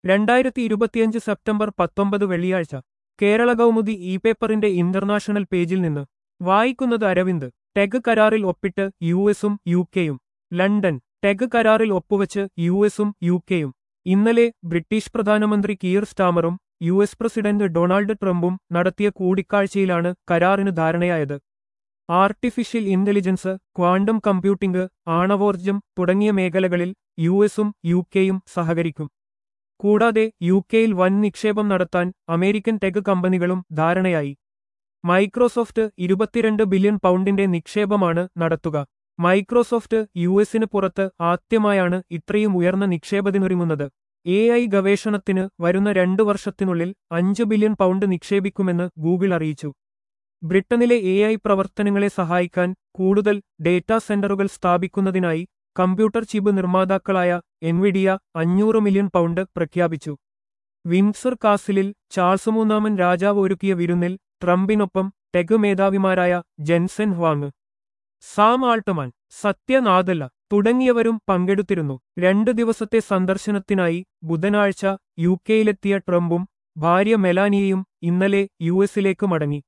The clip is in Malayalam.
രണ്ടായിരത്തി ഇരുപത്തിയഞ്ച് സെപ്റ്റംബർ പത്തൊമ്പത് വെള്ളിയാഴ്ച കേരള കൗമുദി ഇ പേപ്പറിന്റെ ഇന്റർനാഷണൽ പേജിൽ നിന്ന് വായിക്കുന്നത് അരവിന്ദ് ടെഗ് കരാറിൽ ഒപ്പിട്ട് യു എസും യു കെയും ലണ്ടൻ ടെഗ് കരാറിൽ ഒപ്പുവച്ച് യു എസും യു കെയും ഇന്നലെ ബ്രിട്ടീഷ് പ്രധാനമന്ത്രി കീർ സ്റ്റാമറും യു എസ് പ്രസിഡന്റ് ഡൊണാൾഡ് ട്രംപും നടത്തിയ കൂടിക്കാഴ്ചയിലാണ് കരാറിന് ധാരണയായത് ആർട്ടിഫിഷ്യൽ ഇന്റലിജൻസ് ക്വാണ്ടം കമ്പ്യൂട്ടിംഗ് ആണവോർജ്ജം തുടങ്ങിയ മേഖലകളിൽ യു എസും യു കെയും സഹകരിക്കും കൂടാതെ യു കെയിൽ വൻ നിക്ഷേപം നടത്താൻ അമേരിക്കൻ ടെക് കമ്പനികളും ധാരണയായി മൈക്രോസോഫ്റ്റ് ഇരുപത്തിരണ്ട് ബില്യൺ പൗണ്ടിന്റെ നിക്ഷേപമാണ് നടത്തുക മൈക്രോസോഫ്റ്റ് യു എസിന് പുറത്ത് ആദ്യമായാണ് ഇത്രയും ഉയർന്ന നിക്ഷേപത്തിനൊരുങ്ങുന്നത് എ ഐ ഗവേഷണത്തിന് വരുന്ന രണ്ടു വർഷത്തിനുള്ളിൽ അഞ്ച് ബില്യൺ പൗണ്ട് നിക്ഷേപിക്കുമെന്ന് ഗൂഗിൾ അറിയിച്ചു ബ്രിട്ടനിലെ എ ഐ പ്രവർത്തനങ്ങളെ സഹായിക്കാൻ കൂടുതൽ ഡേറ്റാ സെന്ററുകൾ സ്ഥാപിക്കുന്നതിനായി കമ്പ്യൂട്ടർ ചിപ്പ് നിർമ്മാതാക്കളായ എൻവിഡിയ അഞ്ഞൂറ് മില്യൺ പൗണ്ട് പ്രഖ്യാപിച്ചു വിൻസർ കാസിലിൽ ചാൾസ് മൂന്നാമൻ രാജാവ് ഒരുക്കിയ വിരുന്നിൽ ട്രംപിനൊപ്പം ടെഗ് മേധാവിമാരായ Jensen Huang Sam Altman Satya Nadella തുടങ്ങിയവരും പങ്കെടുത്തിരുന്നു രണ്ടു ദിവസത്തെ സന്ദർശനത്തിനായി ബുധനാഴ്ച യു കെയിലെത്തിയ ട്രംപും ഭാര്യ മെലാനിയയും ഇന്നലെ യു എസിലേക്ക് മടങ്ങി